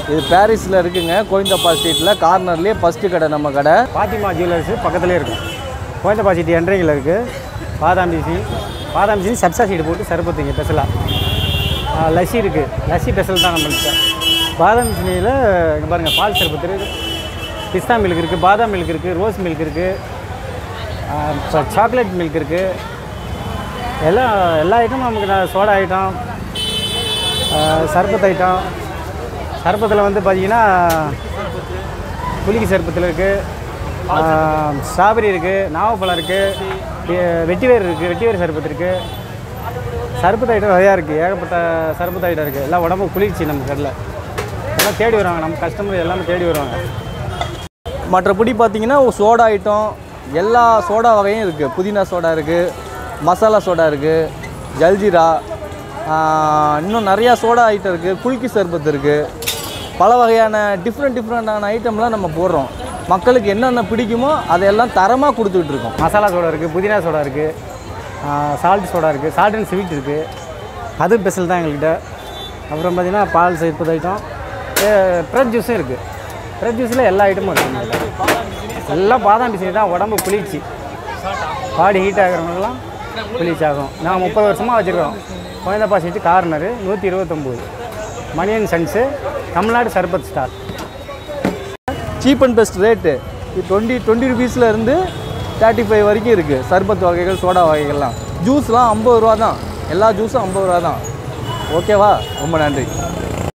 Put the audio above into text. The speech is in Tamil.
இது பாரிஸில் இருக்குங்க கோயந்தப்பா ஸ்ட்ரீட்டில் கார்னர்லேயே ஃபஸ்ட்டு கடை நம்ம கடை பாத்திமா ஜுவல்லர்ஸ் பக்கத்துலேயே இருக்கும் கோயந்தப்பா சிட்டி என்ட்ரிங்கில் இருக்குது பாதாம் பீசி பாதாம் பீசி சப்சா சீடு போட்டு சருப்பத்துங்க ஸ்பெஷலாக லஸ்ஸி இருக்குது லஸ்ஸி ஸ்பெஷல் தான் நம்மளுக்கு பாதாம் பீசினியில் இங்கே பாருங்கள் பால் சர்பத்து இருக்குது பிஸ்தா மில்க் இருக்குது பாதாம் மில்க் இருக்குது ரோஸ் மில்க் இருக்குது சாக்லேட் மில்க் இருக்குது எல்லா எல்லா ஐட்டமும் நமக்கு நான் சோடா ஐட்டம் சர்பத் ஐட்டம் சர்பத்தில் வந்து பார்த்தீங்கன்னா குலுக்கி சர்பத்தில் இருக்குது ஸ்ட்ராபெரி இருக்குது நாவப்பழம் இருக்குது வெட்டிவேர் இருக்குது வெட்டிவேர் சர்பத் இருக்குது சர்பத் ஐட்டம் நிறையா இருக்குது ஏகப்பட்ட சர்பத் ஐட்டம் இருக்குது எல்லாம் உடம்பு குளிர்ச்சி நம்ம கடையில் எல்லாம் தேடி வருவாங்க நம்ம கஸ்டமர் எல்லாமே தேடி வருவாங்க மற்றபடி பார்த்தீங்கன்னா சோடா ஐட்டம் எல்லா சோடா வகையும் இருக்குது புதினா சோடா இருக்குது மசாலா சோடா இருக்குது ஜல்ஜீரா ஆஹ், இன்னும் நிறையா சோடா ஐட்டம் இருக்குது குல்கி சர்பத் இருக்குது பல வகையான டிஃப்ரெண்ட் டிஃப்ரெண்ட்டான ஐட்டம்லாம் நம்ம போடுறோம் மக்களுக்கு என்னென்ன பிடிக்குமோ அதையெல்லாம் தரமாக கொடுத்துக்கிட்டு இருக்கோம் மசாலா சோடா இருக்குது புதினா சோடா இருக்குது சால்ட் சோடா இருக்குது சால்ட் அண்ட் ஸ்வீட் இருக்குது அது ஸ்பெஷல் தான் எங்கள்கிட்ட அப்புறம் பார்த்தீங்கன்னா பால் சர்பத் ஐட்டம் ஃப்ரெஷ் ஜூஸும் இருக்குது ஃப்ரெஷ் ஜூஸில் எல்லா ஐட்டமும் இருக்குது எங்கள்கிட்ட. எல்லாம் பாதாம் பிசினி தான் உடம்பு குளிர்ச்சி பாடி ஹீட் ஆகிறவங்களுக்குலாம் குளிர்ச்சி ஆகும் நான் முப்பது வருஷமாக வச்சுருக்கோம் குழந்தைப்பா சீட்டு கார்னரு நூற்றி இருபத்தொம்போது மணியன் சன்ஸு தமிழ்நாடு சர்பத் star cheap and best rate twenty twenty ருபீஸில் இருந்து தேர்ட்டி ஃபைவ் வரைக்கும் இருக்குது சர்பத் வகைகள் சோடா வகைகள்லாம் ஜூஸ்லாம் ஐம்பது ரூபா தான் எல்லா ஜூஸும் ஐம்பது ரூபா தான் ஓகேவா ரொம்ப நன்றி